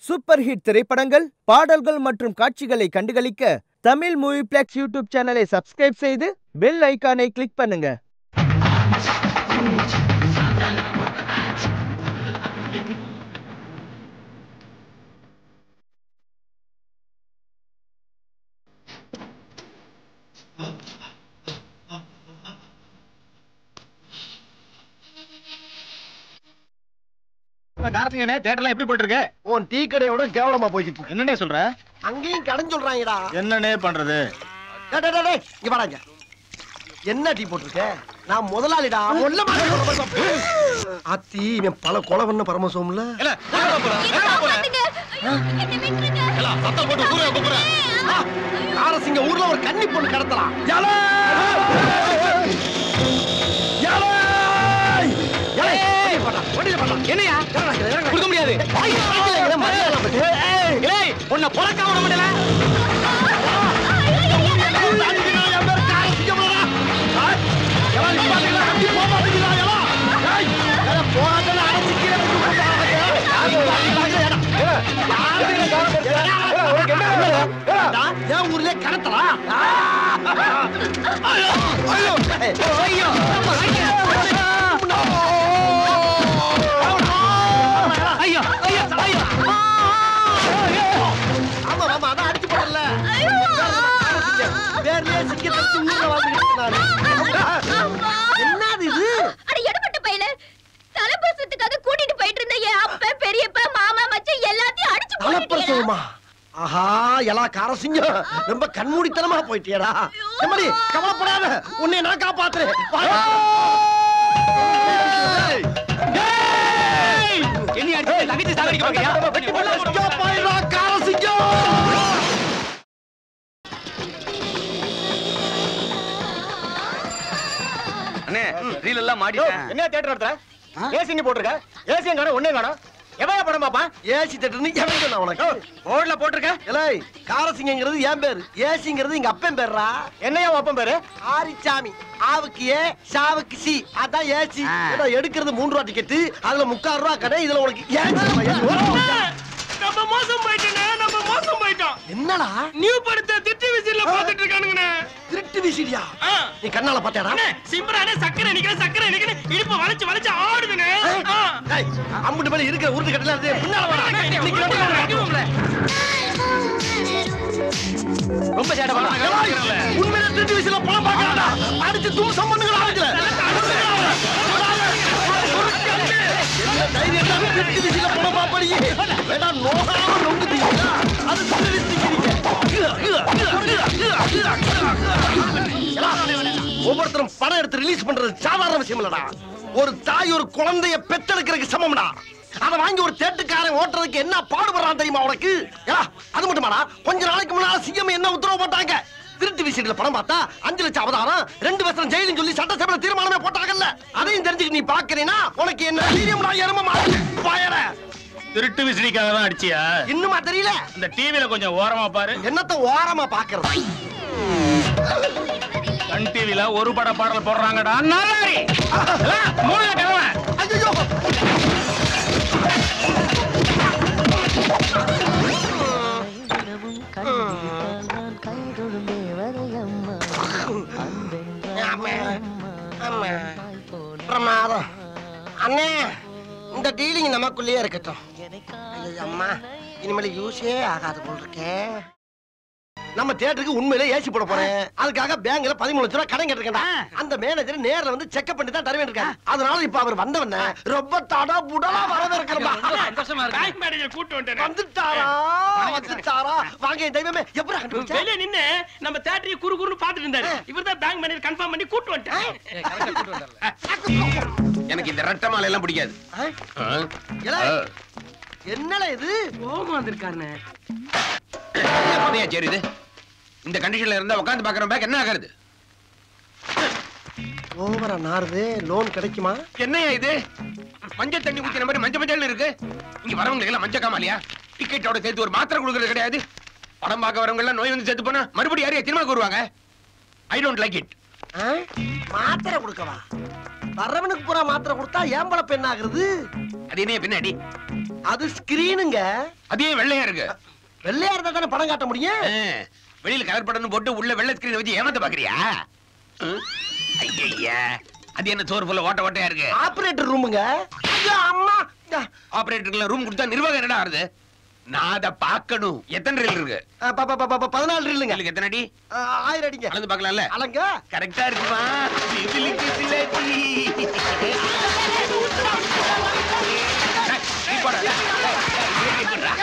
Super hit திரைப்படங்கள் பாடல்கள் மற்றும் காட்சிகளை கண்டுகளிக்க தமிழ் மூவி பிளெக்ஸ் யூடியூப் சேனலை சப்ஸ்கிரைப் செய்து பெல் ஐகானை கிளிக் பண்ணுங்க கார்த்திகனே தேட்டர்லாம் எப்படி போயிட்டு இருக்கு உன் டீ கடையோட கேவலமா போய்கிட்டு இருக்கு என்னனே சொல்ற அங்கேயும் கடன் சொல்றாங்கடா என்னனே பண்றது டேய், டேய், டேய், டேய், இங்க வாடாங்க என்ன டீ போட்டிருக்க நான் முதலாளிடா முல்ல மாட்டேன் சொல்ல பாரு. ஆத்தி இவன் பல கொலை பண்ண பரமசோம்ல இல்ல எங்கடா போற எங்கடா போற எல்லாம் சத்தம் போட்டு ஊரே கூப்பிடுறேன் காரசிங்க ஊர்ல ஒரு கன்னி பொண்ணு கடத்தலாம் ஏலே! ஏலே! ஏலே! போடா, வண்டியில போடா. என்னையா இறங்குடா, இங்க, இறங்குடா. கொடுக்க முடியாது ஐய், ஐய், ஐய், மரியாதை பத்தி. ஏய், ஏய் உன்னை பொறக்க விட முடியல அடிக்கிறா, என் பேரு காரசிங்கம்லடா. ஆய், ஏலே, நிப்பாட்டுங்களா, அப்படி போக மாட்டேங்கிறா, ஏலே. ஏய், ஏலே, போகாதல, அடைச்சு கீழே வைக்க மாட்டாங்க. யாரு அடிக்கிறாங்க, ஏடா. ஏலே, யாரு ஏலே, உனக்கு என்ன வேலை? ஏடா, என் ஊர்லயே கடத்தலா ஐயோ ஐயோ ஐயோ ஐயோ ஐயோ ஐயோ ஆமா ஆமா அதான் அடிச்சு போடல வேர்லயே சிக்க தச்சு ஊர்ல வாழ்ந்துட்டு நானு என்னது இது அட எடுபட்ட பையல தலைப்பிரசவத்துக்காக கூட்டிட்டு போயிட்டு இருந்த என் அப்பா பெரியப்பா மாமா மச்சான் எல்லாத்தையும் அடிச்சு போட்டுட்டீங்களா? தலைப்பிரசவமா ஆஹா எல்லா காரசிங்கம் ரொம்ப கண்மூடித்தனமா போயிட்டியடா எம்மடி கவலைப்படாத உன்னை நான் காப்பாத்துறேன் வா. என்னை அடிச்சு தங்கச்சி சாகடிக்க பாக்கறியா வெட்டி போடலாம் ஐயோ, பாய்டா, காரசிங்கம் அண்ணே ரீல் எல்லாம் மாட்டிட்டேன் என்ன தியேட்டர் நடத்துற ஏசி நீ போட்டுருக்க ஏசியும் காணோம் ஒன்னே காணோம் எவையா படம் பாப்பா ஏசி தட்டுன்னு எவன் சொன்னா உனக்கு போர்டுல போட்டிருக்க ஏலே காரசிங்கிறது என் பேரு ஏசிங்கிறது எங்க அப்பன் பேர்ரா என்னையா அப்பன் பேரு ஆரிச்சாமி ஆவுக்கு ஏ சாவுக்கு சி அதான் ஏசி ஏடா, எடுக்கிறது மூன்று ரூபா டிக்கெட் அதுல முக்கால் ரூபா கடை இதுல உனக்கு ஏசி நம்ம மோசம் போயிட்டோனே நம்ம மோசம் போயிட்டோம் என்னடா நியூ படத்தை திட்டி விசில பாத்துட்டு இருக்கானுங்கண்ணே திருட்டு விசிடியா நீ கண்ணால பாத்தியாடா சிம்ரானே சக்கரை நிக்கிற சக்கரை நிக்கிற இடுப்பு வளைச்சு வளைச்சு ஆடுதுனே டேய், அம்புட்டு மேல இருக்கிற உருட்டு கட்டல இருந்து பின்னால வாடா. இன்னைக்கு வந்து வாடா. ரொம்ப சேட்டை ஏய், உண்மையிலே திருட்டு விசில பணம் பார்க்கறான்டா. அடிச்சு தூசம் பண்ணுங்கடா அவங்கள. என்ன தைரியம் தான் திருட்டு விசில பணம் பார்ப்பறீங்க? வேணா நோகாம நொங்குதீங்களா? அது திருடி திங்கிறீங்க. ஏடா, ஒவ்வொருத்தரும் பணம் எடுத்து ரிலீஸ் பண்றது சாதாரண விஷயம் இல்லடா ஒரு தாய் ஒரு குழந்தைய பெத்தெடுக்கிறதுக்கு சமம்டா அதை வாங்கி ஒரு தேட்டுக்காரன் ஓட்டுறதுக்கு என்ன பாடுபடுறான் தெரியுமா உனக்கு ஏடா, அது மட்டுமாடா கொஞ்ச நாளைக்கு முன்னால சிஎம் என்ன உத்தரவு போட்டாங்க திருட்டு விஷயத்துல பணம் பார்த்தா அஞ்சு லட்சம் அவதாரம் ரெண்டு வருஷம் ஜெயிலும் சொல்லி சட்டசபையில தீர்மானமே போட்டாங்கல்ல அதையும் தெரிஞ்சுக்க நீ பாக்குறீனா உனக்கு என்ன வீரியம் நான் எரும பாயற திருட்டு விசிறிக்காக தான் அடிச்சியா இன்னுமா தெரியல இந்த டிவில கொஞ்சம் ஓரமா பாரு என்னத்த ஓரமா பாக்குறது சன் டிவில ஒரு பட பாடல் போடுறாங்கடா நல்லாரி மூணு கிழமை ஐயோ பிரமாதம் அண்ணே இந்த டீலிங் நமக்குள்ளேயே இருக்கட்டும் ஐயோ அம்மா இனிமேல் யூஸே ஆகாது போல் இருக்கேன் நம்ம தியேட்டருக்கு உண்மையிலே ஏசி போட போறேன் அதுக்காக பேங்க்ல பதிமூணு லட்சம் ரூபாய் கடன் கேட்டிருக்கேன் அந்த மேனேஜர் நேர்ல வந்து செக்அப் பண்ணி தான் தருவேன் இருக்காரு அதனால இப்ப அவர் வந்தவன ரொம்ப தடா புடலா வரவேற்கிறா பேங்க் மேனேஜர் கூட்டு வந்துட்டேன் வந்துட்டாரா வந்துட்டாரா வாங்க என் தெய்வமே எப்படி கண்டுபிடிச்ச வெளிய நின்னு நம்ம தேட்டரி குறு குறுன்னு பாத்துட்டு இருந்தாரு இவர்தான் பேங்க் மேனேஜர் கன்ஃபார்ம் பண்ணி கூட்டு வந்துட்டேன் எனக்கு இந்த ரெட்டை மாலை எல்லாம் பிடிக்காது ஏலே, என்னடா இது கோபம் வந்திருக்காருண்ணே பண்ணையா சரி இது இந்த கண்டிஷன்ல இருந்தா உட்காந்து பாக்குற பேக் என்ன ஆகுறது ஓவரா நாறுது லோன் கிடைக்குமா என்னையா இது மஞ்சள் தண்ணி ஊத்தின மாதிரி மஞ்சள் மஞ்சள் இருக்கு இங்க வரவங்களுக்கு எல்லாம் மஞ்சள் காமாலியா டிக்கெட்டோட சேர்த்து ஒரு மாத்திரை கொடுக்கறது கிடையாது படம் பார்க்க வரவங்க எல்லாம் நோய் வந்து சேர்த்து போனா மறுபடியும் யாரையா திரும்ப வருவாங்க ஐ டோன்ட் லைக் இட் ஆ? மாத்திரை கொடுக்கவா வர்றவனுக்கு பூரா மாத்திரை கொடுத்தா ஏன் பழப்பு என்ன ஆகுறது அது என்ன பின்னாடி அது ஸ்கிரீனுங்க அதே வெள்ளையா இருக்கு வெள்ளையா இருந்தா தானே படம் காட்ட முடியும் ஆ, வெளியில கலர் படம்னு போட்டு உள்ள வெள்ளை ஸ்கிரீன் வச்சு ஏமாத்த பாக்குறியா ம்? ஐயையா அது என்ன சோறு ஃபுல்ல ஓட்ட ஓட்டையா இருக்கு ஆபரேட்டர் ரூமுங்க ஐயோ, அம்மா ஆபரேட்டருக்குள்ள ரூம் கொடுத்தா நிர்வாகம் என்னடா ஆறுது நான் அதை பார்க்கணும் எத்தனை ரீல் இருக்கு ஆ, ப- ப- ப- ப- பதினாலு இல்லைங்க ரீலுக்கு எத்தனை அடி ஆயிரம் அடிங்க கலந்து பார்க்கலாம்ல அலங்க கரெக்டா இருக்குமா சிபிலிக்கு சிலடி. ஏய், நீ போடா. ஏய், நீ போடுறா.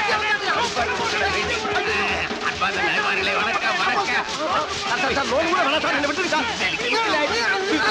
அன்பார்ந்த நண்பர்களே, வணக்கம் வணக்கம் சார், சார், லோன் கூட வேணாம் சார், என்னை விட்டுருங்க சார்.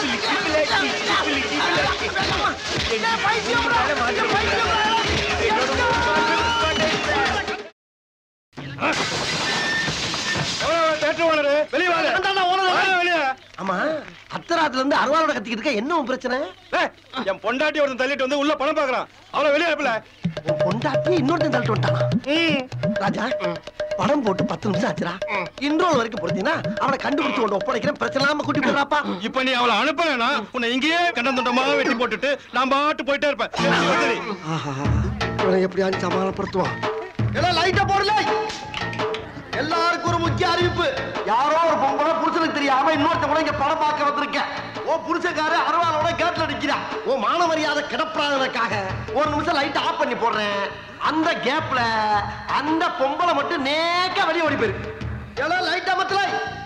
அந்தாண்டா, ஓனர். ஆமா அத்தராத்துல இருந்து அருவாளோட கத்திக்கிட்டு இருக்க என்ன உன் பிரச்சனை என் பொண்டாட்டி ஒருத்தன் தள்ளிட்டு வந்து உள்ள பணம் பாக்குறான் அவனை வெளியே அனுப்பல உன் பொண்டாட்டி இன்னொருத்தன் தள்ளிட்டு வந்துட்டானா ராஜா படம் போட்டு பத்து நிமிஷம் ஆச்சுடா இன்ட்ரோல் வரைக்கும் பொறுத்தீங்கன்னா அவனை கண்டுபிடிச்சு கொண்டு ஒப்படைக்கிறேன் பிரச்சனை இல்லாம கூட்டி போயிடறாப்பா இப்ப நீ அவளை அனுப்பலனா உன்னை இங்கேயே கண்டம் துண்டமா வெட்டி போட்டுட்டு நான் பாட்டு போயிட்டே இருப்பேன் நீ வந்துடு. இவனை எப்படியாவது சமாளப்படுத்துவான் எல்லாம் லைட்டா போடல எல்லாருக்கும் ஒரு முக்கிய அறிவிப்பு யாரோ ஒரு பொம்பளை புருஷனுக்கு தெரியாம இன்னொருத்த கூட இங்க படம் பார்க்க வந்திருக்கேன் ஓ புருஷக்காரு அருவாளோட கேட்ல நிக்கிறான் ஓ மான மரியாதை கிடப்பறாங்கக்காக ஒரு நிமிஷம் லைட் ஆஃப் பண்ணி போடுறேன் அந்த கேப்ல அந்த பொம்பளை மட்டும் நேக்க வெளியே ஓடி போயிரு எல்லாம் லைட் அமத்துல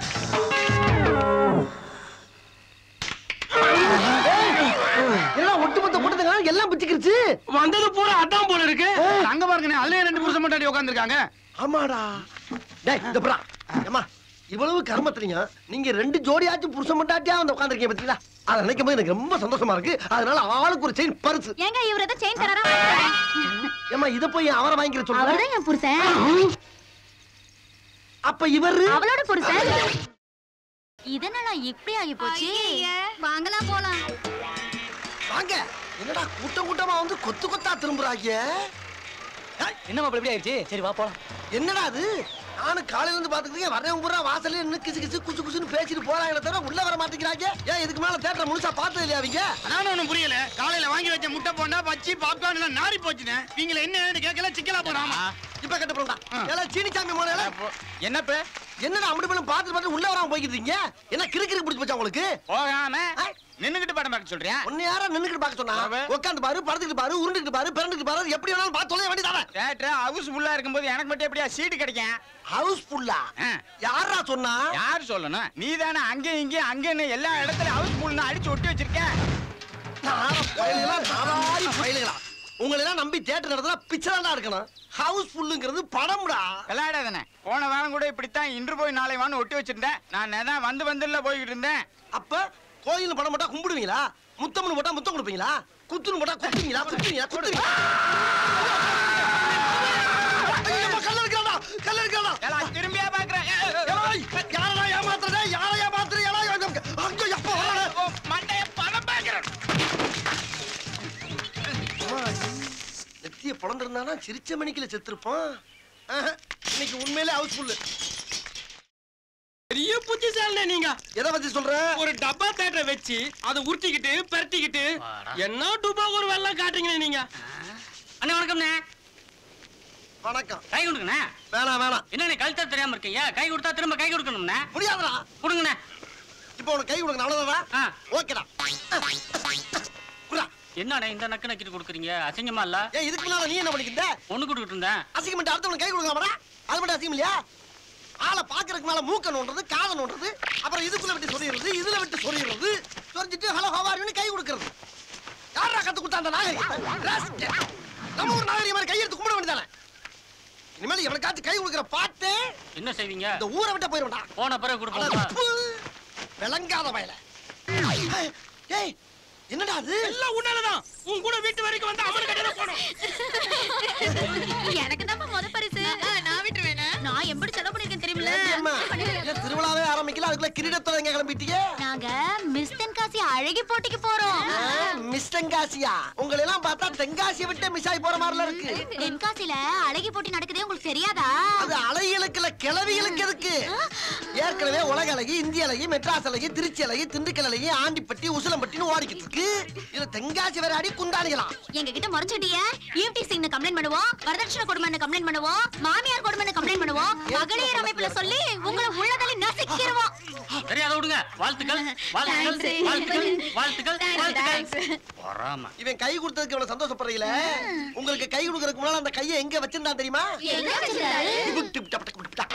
எல்லாம் ஒட்டுமொத்த கூட்டத்துக்கு எல்லாம் பிச்சுக்கிருச்சு வந்தது பூரா அதான் போல இருக்கு அங்க பாருங்க அதுலயே ரெண்டு புருஷன் முன்னாடி உட்காந்துருக்காங்க ஆமாடா டேய் இந்த புறா ஏமா இவ்வளவு கர்மத்திலைங்க நீங்க ரெண்டு ஜோடியாச்சும் புருஷன் மட்டாட்டியா வந்து உட்காந்துருக்கீங்க பாத்தீங்களா அதை நினைக்கும் போது எனக்கு ரொம்ப சந்தோஷமா இருக்கு அதனால ஆளுக்கு ஒரு செயின் பரிசு ஏங்க இவர் ஏதோ செயின் தராரா ஏமா இத போய் அவரை வாங்கிக்கிற சொல்ற அவர்தான் என் புருஷன் அப்ப இவரு அவளோட புருஷன் இதனால இப்படி ஆகி போச்சு வாங்கலாம் போலாம் வாங்க என்னடா கூட்டம் கூட்டமா வந்து கொத்து கொத்தா திரும்புறாங்க என்ன மாப்பிள்ள எப்படி ஆயிடுச்சு சரி வா போலாம் என்னடா அது நானும் காலையில இருந்து பாத்துக்கிட்டே வரேன் பூரா வாசல்ல நின்னு கிசு கிசு குசு குசுன்னு பேசிட்டு போறாங்களே தவிர உள்ள வர மாட்டேங்கிறாங்க ஏன் இதுக்கு மேல தேட்டரை முழுசா பார்த்தது இல்லையா அவங்க நானும் ஒண்ணும் புரியல காலையில வாங்கி வச்ச முட்டை போண்டா பச்சி பாப்கார்ன் எல்லாம் நாரி போச்சுனே நீங்கள என்ன கேட்கல சிக்கலா போறாமா இப்ப கட்ட போறா எல்லாம் சீனிச்சாமி மோனே என்னப்ப என்னடா அப்படி பண்ணி பார்த்து பார்த்து உள்ள வராம போய்கிட்டு இருக்கீங்க என்ன கிறுக்கு கிறுக்கு பிடிச்சு போச்சா உங்களுக்கு போகாம ஆ? நின்னுகிட்டு படம் பார்க்க சொல்றியா ஒன்னு யாரா நின்னுக்கிட்டு பார்க்க சொன்னா அவன். உட்காந்து பாரு படுத்துக்கிட்டு பாரு உருண்டுக்கிட்டு பாரு பிறந்துக்கிட்டு பாரு எப்படி வேணாலும் பார்த்து தொலைய வேண்டியதானே தேட்டர் ஹவுஸ் ஃபுல்லா இருக்கும்போது எனக்கு மட்டும் எப்படியா சீட்டு கிடைக்கும் ஹவுஸ் ஃபுல்லா ஆ. யாரா சொன்னா யார் சொல்லணும் நீ தானே அங்கேயும் இங்கேயும் அங்கேயும் எல்லா இடத்துலயும் ஹவுஸ் ஃபுல்னு அடிச்சு ஒட்டி வச்சிருக்க நார பயலுகளா நாராரி பயலுகளா உங்களை எல்லாம் நம்பி தேட்டர் நடத்தினா பிச்சராண்டா இருக்கணும் ஹவுஸ் ஃபுல்லுங்கிறது படம்டா விளையாடாதானே போன வாரம் கூட இப்படித்தான் இன்று போய் நாளை வான்னு ஒட்டி வச்சிருந்தேன் நான் தான் வந்து வந்துல போய்கிட்டு இருந்தேன் அப்ப கோயில் படம் போட்டா கும்பிடுவீங்களா முத்தம்னு போட்டா முத்தம் கொடுப்பீங்களா குத்துன்னு போட்டா குத்துவீங்களா குத்துவீங்களா குத்துவீங்களா ஐயோ, கல்லு இருக்கிறாடா, கல்லு இருக்கிறாடா. எல்லாம் திரும்பியா பாக்குறேன் ஏய், யாரடா ஏமாத்துறதே? யாரை ஏமாத்துற? ஏடா, அங்க, அங்க, எப்ப வர்றானே? மண்டைய படம் பாக்குறேன் நெத்திய பிறந்திருந்தானா சிரிச்ச மணிக்குல செத்துருப்பான் ஆஹா, இன்னைக்கு உண்மையிலே ஹவுஸ்ஃபுல் பெரிய புத்திசாலி நீங்க எதை பத்தி சொல்ற ஒரு டப்பா தேட்டரை வச்சு அதை உருட்டிக்கிட்டு பரட்டிக்கிட்டு என்ன டூபா ஒரு வெள்ளம் காட்டுறீங்க நீங்க அண்ணே வணக்கம்ண்ணே வணக்கம் கை கொடுங்கண்ணே வேணாம் வேணாம் என்னண்ணே கழுத்தா தெரியாம இருக்கீங்க கை கொடுத்தா திரும்ப கை கொடுக்கணும்ண்ணே முடியாதுடா கொடுங்கண்ணே இப்போ உனக்கு கை கொடுக்கணும் அவ்வளவுதானா ஆ. ஓகேடா குடுடா. என்னண்ணே இந்த நக்கு நக்கிட்டு கொடுக்குறீங்க அசிங்கமா இல்ல ஏன் இதுக்கு முன்னால நீ என்ன பண்ணிக்கிட்ட ஒண்ணு கொடுக்கிட்டு இருந்தேன் அசிங்கமெண்ட் அடுத்தவனுக்கு கை கொடுக்கலாமாடா அது மட்டும் அசிங்கம் இல்லையா ஆளை பாக்குறதுக்கு மேல மூக்க நோண்டுறது காதை நோண்டுறது அப்புறம் இதுக்குள்ள விட்டு சொறியிறது இதுல விட்டு சொறியிறது சொரிஞ்சிட்டு ஹலோ ஹவாரின்னு கை கொடுக்கறது யாரா கத்து கொடுத்தா அந்த நாகரிகத்தை நம்ம ஒரு நாகரிகம் மாதிரி கையெடுத்து கும்பிட வேண்டியதானே இனிமேல் எவனுக்காச்சும் கை கொடுக்குற பார்த்து என்ன செய்வீங்க இந்த ஊரை விட்டு போயிருவேன்டா போன பிறகு கொடுப்போம் விளங்காத வயல ஏய் என்னடா அது எல்லாம் உன்னாலதான் உன் கூட வீட்டு வரைக்கும் வந்து அவனு கடையில போனோம் எனக்கு தான் முத பரிசு நான் விட்டுருவேனா நான் எப்படி செலவு பண்ணிருக்கேன் தெரியுமில்ல ஏம்மா, ஏன் திருவிழாவே ஆரம்பிக்கல அதுக்குள்ள கிரீடத்தோட எங்க கிளம்பிட்டீங்க நாங்க மிஸ் தென்காசி அழகி போட்டிக்கு போறோம் மிஸ் தென்காசியா உங்களை எல்லாம் பார்த்தா தென்காசியை விட்டு மிஸ் ஆகி போற மாதிரில இருக்கு தென்காசில அழகி போட்டி நடக்குதே உங்களுக்கு தெரியாதா அது அலைகளுக்கு இல்ல கிளவிகளுக்கு எதுக்கு ஏற்கனவே உலக அழகி இந்திய அழகி மெட்ராஸ் அழகி திருச்சி அழகி திண்டுக்கல் அழகி ஆண்டிப்பட்டி உசிலம்பட்டின்னு ஓடிக்கிட்டு இருக்கு இதுல தென்காசி வேற அடி குண்டாளிகளாம் எங்க கிட்ட முறைச்சிட்டிய ஈவ்டி சிங்னு கம்ப்ளைண்ட் பண்ணுவோம் வரதட்சணை கொடுமைன்னு கம்ப்ளைண்ட் பண்ணுவோம் மாமியார் கொடுமைன்னு கம்ப்ளைண்ட் பண்ணுவோம் மகளிர் அமைப்புல சொல்லி உங்களை உள்ளதள்ளி நசுக்கிடுவோம் சரி அதை விடுங்க வாழ்த்துக்கள் வாழ்த்துக்கள் Thanks. வாழ்த்துக்கள் வாழ்த்துக்கள் Thanks, வாழ்த்துக்கள் thanks. பொறாம இவன் கை கொடுத்ததுக்கு இவ்வளவு சந்தோஷப்படுறீங்களே உங்களுக்கு கை கொடுக்கறதுக்கு முன்னால அந்த கையை எங்க வச்சிருந்தா தெரியுமா எங்க வச்சிருந்தாரு? டிபுக் டிப் டப் டப் டப் டப்.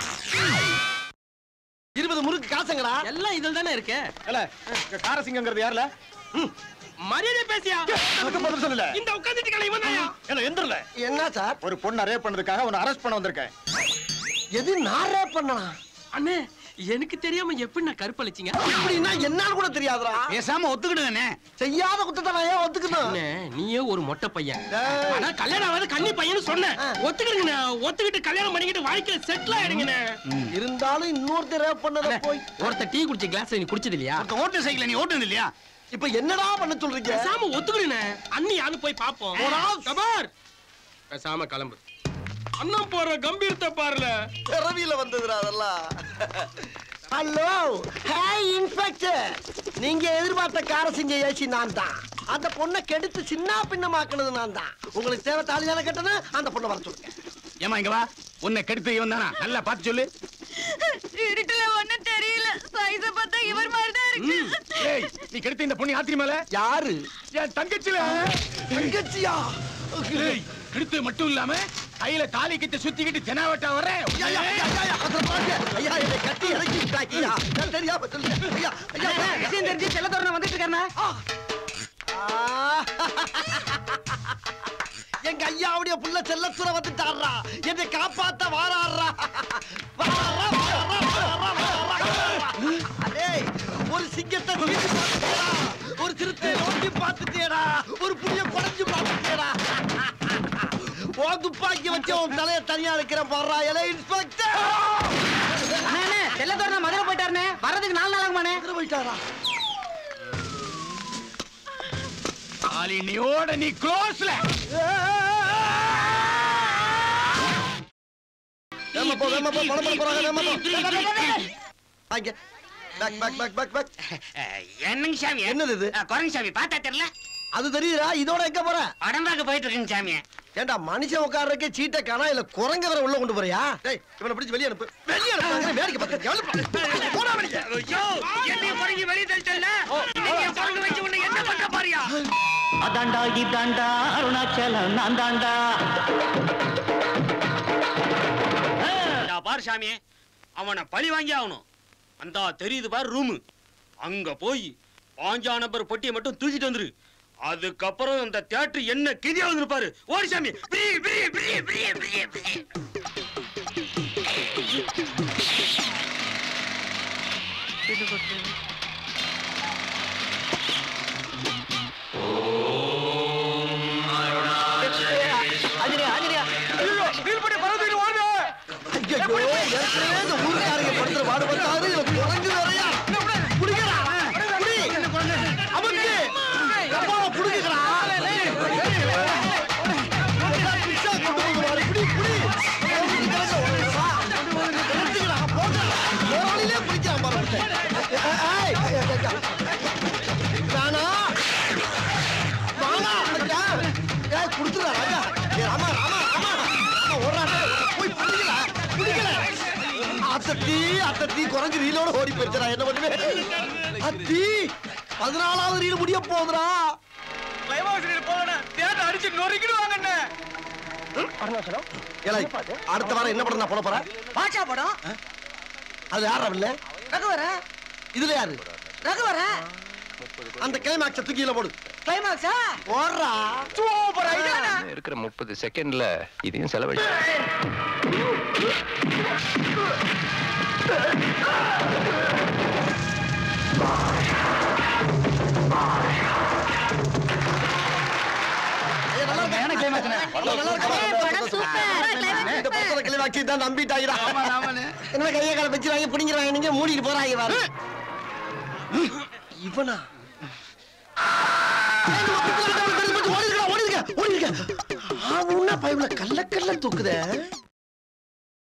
இருபது முறுக்கு காசுங்கடா எல்லாம் இதில் தானே இருக்கு காரசிங்கிறது யாருல மரியாதை பேசியா அதுக்கு பதில் சொல்லல இந்த உட்கார்ந்துட்டு கலை இவன் தான்யா. என்ன எந்திரல என்ன சார் ஒரு பொண்ணை ரேப் பண்ணதுக்காக உன்னை அரெஸ்ட் பண்ண வந்திருக்கேன் எது நான் ரேப் பண்ணனா அண்ணே எனக்கு தெரியாம எப்படி நான் கருப்பளிச்சிங்க இப்படின்னா என்னன்னு கூட தெரியாதுடா பேசாம ஒத்துக்கிடுங்கண்ணே செய்யாத குத்தத்தை நான் ஏன் ஒத்துக்கணும் அண்ணே நீயே ஒரு மொட்டை பையன் டேய். ஆனா கல்யாணம் ஆகாத கன்னி பையன்னு சொன்னேன் ஆ. ஒத்துக்கிடுங்கண்ணே ஒத்துக்கிட்டு கல்யாணம் பண்ணிக்கிட்டு வாழ்க்கையில செட்டில் ஆயிடுங்கண்ணே இருந்தாலும் இன்னொருத்தர் ரேப் பண்ணத போய் ஒருத்தர் டீ குடிச்ச கிளாஸ் நீ குடிச்சது இல்லையா ஓட்டு சைக்கிள் நீ ஓட்டுனது இல்லையா இப்ப என்னடா பண்ண சொல்றீங்க பேசாம ஒத்துக்கிடுண்ணே அண்ணி யாரு போய் பாப்போம் போடா. கபார் பேசாம கிளம்பு அண்ணன் போற கம்பீரத்தை பாருல பிறவியில வந்ததுடா அதெல்லாம் ஹலோ ஹாய் இன்ஸ்பெக்டர் நீங்க எதிர்பார்த்த காரசிங்க ஏசி நான் தான் அந்த பொண்ணை கெடுத்து சின்ன பின்னமாக்குனது நான் தான் உங்களுக்கு தேவை தாலி தானே கட்டணும் அந்த பொண்ணை வர சொல்லுங்க ஏமா இங்க வா உன்னை கெடுத்து இவன் தானா நல்லா பார்த்து சொல்லு இருட்டுல ஒண்ணும் தெரியல சைஸ பார்த்தா இவர் மாதிரி தான் இருக்கு ஏய் நீ கெடுத்து இந்த பொண்ணு ஆத்திரி மேல யாரு என் தங்கச்சில தங்கச்சியா ஏய் கெடுத்து மட்டும் இல்லாம கையில தாலி கிட்ட சுத்திக்கிட்டு தெனாவட்டா வர ஐயா, ஐயா, ஐயா, ஐயா, அதில் பாருங்க. ஐயா, என்னை கட்டி இறக்கி விட்டாங்க, ஐயா. நான் தெரியாம சொல்லுங்க. ஐயா, ஐயா, விஷயம் தெரிஞ்சு செல்லத்தோரணம் வந்துட்டு இருக்காருண்ணா ஆ. எங்க ஐயாவுடைய புள்ள செல்லத்துற வந்துட்டாரா என்னை காப்பாத்த வாராடுறா வாராடுறா, வாராடுறா, வாராடுறா, வாராடுறா. அடே, ஒரு சிங்கத்தை தீண்டி பார்த்துட்டியேடா. ஒரு சிறுத்தை நோண்டி பார்த்துட்டியேடா ஒரு புளிய குறைஞ்சு பார்த்துட்டியேடா ஓ துப்பாக்கி வச்சு உன் தலைய தனியா இருக்கிற பாடுறா இலை இன்ஸ்பெக்டர் செல்லத்தோரணம் மதுரை போயிட்டாருண்ணே வர்றதுக்கு நாலு நாள் ஆகுமாண்ணே எதிர போயிட்டாரா தாலினியோட நீ க்ளோஸ்ல வேமா போ வேமா போ பணம் போறாங்க வேமா போ வாங்க back back back back back என்னங்க சாமி என்னது இது குரங்கு சாமி பார்த்தா தெரியல அது தெரியுதா இதோட எங்க போற உடம்பாக்க போயிட்டு இருக்குங்க சாமி ஏண்டா மனுஷன் உட்கார்றதுக்கே சீட்டை காணா இல்ல குரங்க வேற உள்ள கொண்டு போறியா டேய் இவனை பிடிச்சு வெளிய அனுப்பு வெளிய அனுப்பு வேடிக்கை பார்த்து போடா வெளிய ஐயோ என்னைய குரங்கி வெளியே தள்ளிட்டல நீங்க குரங்கு வச்சு உன்னை என்ன பண்ற பாரியா அதாண்டா இதாண்டா அருணாச்சலம் நான் தாண்டா பாரு சாமி அவனை பழி வாங்கி ஆகணும் அந்த தெரியுது பாரு ரூமு அங்க போய் பாஞ்சா நம்பர் பொட்டியை மட்டும் தூக்கிட்டு வந்துரு அதுக்கப்புறம் அந்த தியேட்டர் என்ன கிதியா வந்து பாரு ஓடி சாமி பிரி, பிரி, பிரி, பிரி, பிரி, பிரி. ஐயோ ஏற்கனவே இந்த ஊருக்காரங்க படுத்துற பாடு பார்த்தாரு இவன் குரங்கு வேறயா புடிங்கடா புடி அமுக்கு அப்பா புடிங்கடா பிச்சா கொண்டு வந்து பாரு புடி புடி எடுத்துக்கடா போடா ஒரு வழியிலே பிடிக்காம பாரு ஏய் நானா வாடா ஐயா ஏய் குடுத்துடா ராஜா ஏய் ராமா ராமா ராமா ராமா ஓடுறானே போய் பிடிக்கல பிடிக்கல அத்தத்தி அத்தத்தி குறைஞ்சு ரீலோட ஓடி போயிருச்சா என்ன பண்ணுவேன் அத்தி பதினாலாவது ரீல் முடிய போகுதுடா ஏலே, அடுத்த வாரம் என்ன படம் நான் போட போறேன் பாஷா படம் அது யாரா இல்ல ரகுவர இதுல யாரு ரகுவர அந்த கிளைமாக்ஸ தூக்கியில போடு கிளைமாக்ஸா ஓடுறா இருக்கிற முப்பது செகண்ட்ல இதையும் செலவழி ஐயா, நல்லா இருக்கா? நல்லா இருக்கா? படம் சூப்பர் இந்த படத்துல கிளைமாக்ஸ் தான் நம்பிட்டாங்கடா என்ன கையை கால வச்சு வாங்கி பிடிங்கிறாங்க நீங்க மூடிட்டு போறாங்க பாரு இவனா ஓடிருக்க ஓடிருக்க ஓடிருக்க அவன் பைப்ல கல்ல கல்ல தூக்குதே